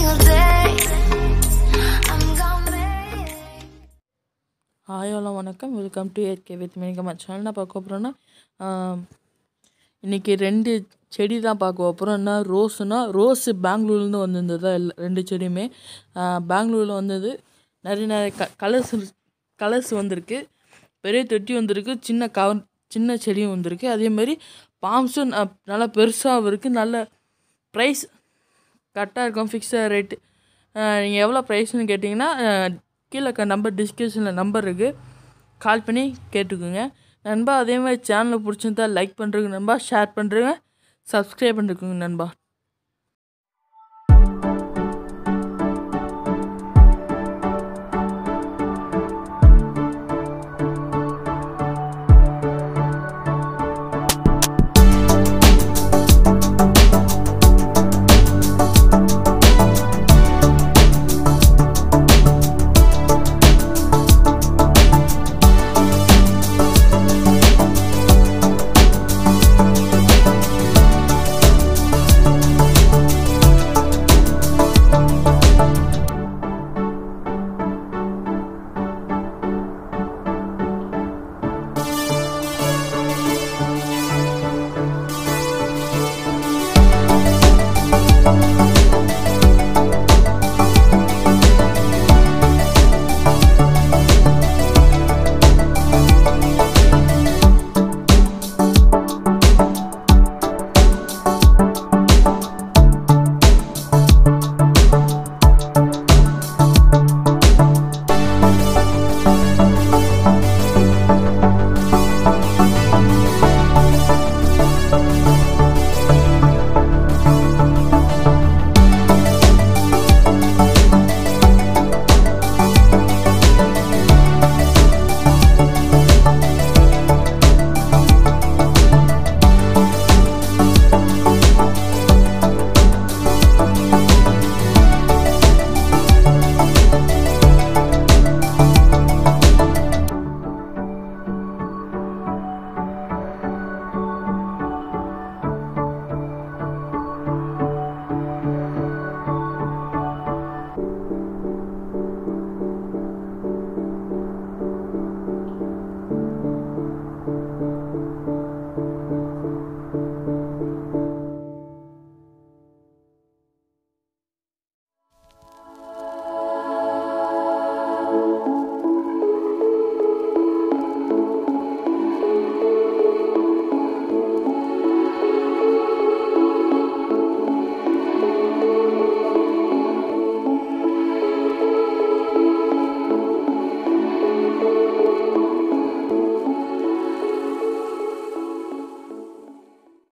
single day. I'm gonna make hi hello வணக்கம் welcome to ஏற்கே with மினிகமா channel நான் பார்க்க போகிறோன்னா இன்றைக்கி ரெண்டு செடி தான் பார்க்க போகிறோம் என்ன ரோஸுனா ரோஸு பெங்களூர்லேருந்து வந்திருந்தது எல்லா ரெண்டு செடியுமே பெங்களூரில் வந்தது நிறைய நிறைய க கலர்ஸ் கலர்ஸ் வந்திருக்கு பெரிய தொட்டி வந்திருக்கு சின்ன கவர் சின்ன செடியும் வந்திருக்கு அதேமாரி பாம்ஸும் ந- நல்லா பெருசாகவும் இருக்குது நல்ல ப்ரைஸ் கரெக்டாக இருக்கும் ஃபிக்ஸட் ரேட்டு நீங்கள் எவ்வளோ ப்ரைஸ்னு கேட்டிங்கன்னா அஹ், கீழே க நம்பர் டிஸ்கிரிப்ஷனில் நம்பர் இருக்குது கால் பண்ணி கேட்டுக்கோங்க நண்பா அதே மாதிரி சேனலை பிடிச்சிருந்தா லைக் பண்ணுறதுங்க நண்பா ஷேர் பண்ணுறேங்க சப்ஸ்கிரைப் பண்ணிருக்குங்க நண்பா